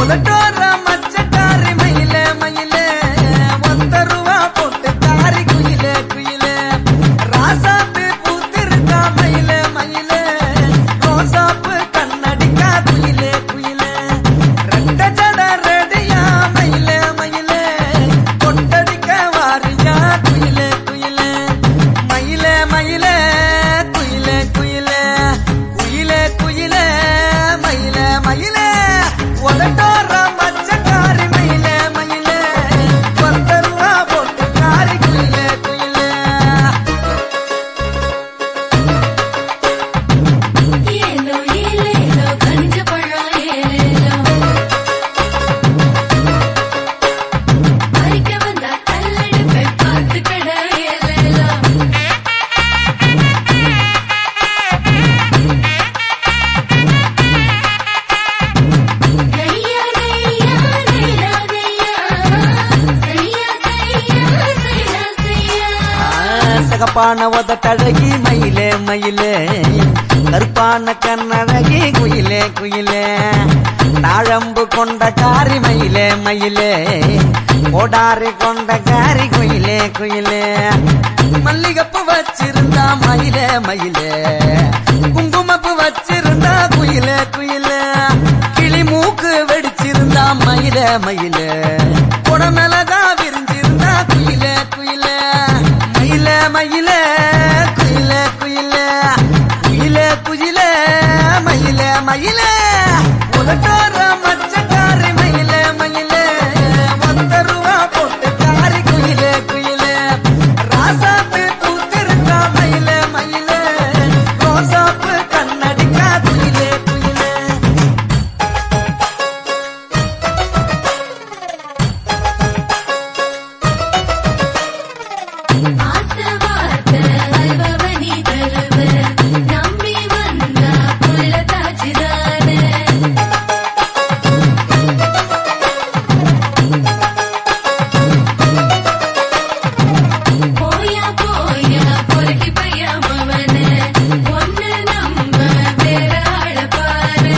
உதட்டோர மச்சக்காரி மயில மயில ஒத்த ரூபா போட்டு காரி குயில குயில ராசாத்து பூத்திருக்கா மயில மயில ரோசாப்பு கண்ணடிக்கா குயில குயில ரெட்ட ஜட ரெடியா மயில மயில கொட்டடிக்க வாரியா குயில குயில மயில மயில குயில குயில குயில குயில மயில மயில உதட்டோர மச்சக்காரி மயில மயில பத்தருவா போட்டு காரி குயில குயில ஏலோ ஏலேலோ கஞ்ச பழம் ஏலேலோ பறிக்க வந்தா கல்லெடுப்பை பார்த்து கட ஏலேலோ கையா கையா கையா கையா சையா சையா சையா சையா சகப்பான உதட்டழகி மயிலே மயிலே கருப்பான கண்ணழகி குயிலே குயிலே தாழம்பு கொண்ட காரி மயிலே மயிலே கோடாரி கொண்ட காரி குயிலே குயிலே மல்லிகப்பு வச்சிருந்தா மயிலே மயிலே குங்குமப்பு வச்சிருந்தா குயிலே குயிலே கிளி மூக்கு வெடிச்சிருந்தா மயிலே மயிலே குடமிளகா விரிஞ்சிருந்தா குயிலே குயிலே மயில மயில குயில குயில குயில குயில மயில மயில உதட்டோர மச்சக்காரி மயில மயில ஒத்த ரூபா போட்டு காரி குயில குயில ராசாத்து பூத்திருக்கா மயில மயில ரோசாப்பு கண்ணடிக்கா குயில குயில ஆசை வார்த்தை அல்பவனி தருவ நம்பி வந்தா புள்ள தாச்சிதானே போயா போயா பொறுக்கி பையா மவனே ஒன்னு நம்ம வேற ஆள பாரு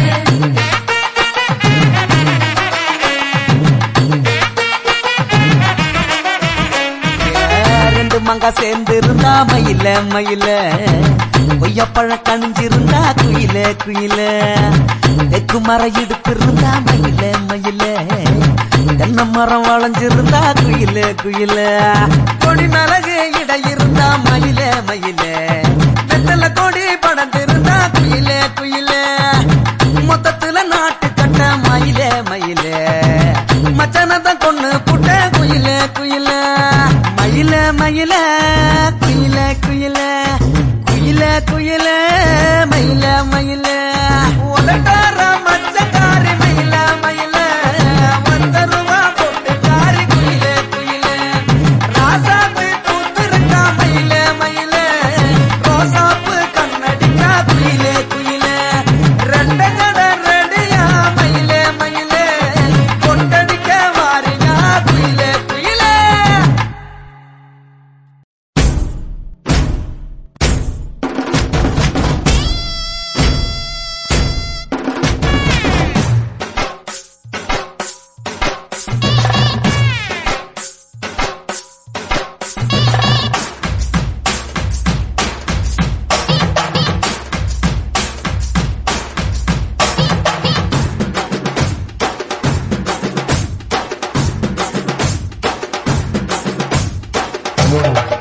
ரெண்டு மங்க சேர்ந்து இருந்தா மயில மயில கொய்யப்பழம் கணிஞ்சிருந்தா குயில குயில தெக்கு மரம் இடுப்பு இருந்தா மயில மயில தென்னை மரம் வளைஞ்சிருந்தா குயில குயில கொடி மிளகு இட இருந்தா மயில மயில வெத்தல கொடி படர்ந்திருந்தா குயில குயில மொத்தத்துல நாட்டு கட்ட மயில மயில மச்சனத கொண்டு புட்ட குயில குயில மயில மயில குயில குயில குயில குயில மயில மயில உலட்டார மச்சக்காரி மயில மயில ஒத்த ரூபா போட்டு காரி குயில குயில ராசாத்து பூத்திருக்கா மயில மயில ரோசாப்பு கண்ணடிக்கா குயில குயில ரெண்ட ஜட ரெடியா மயில மயில கொட்டடிக்க வாரியா குயில குயில Thank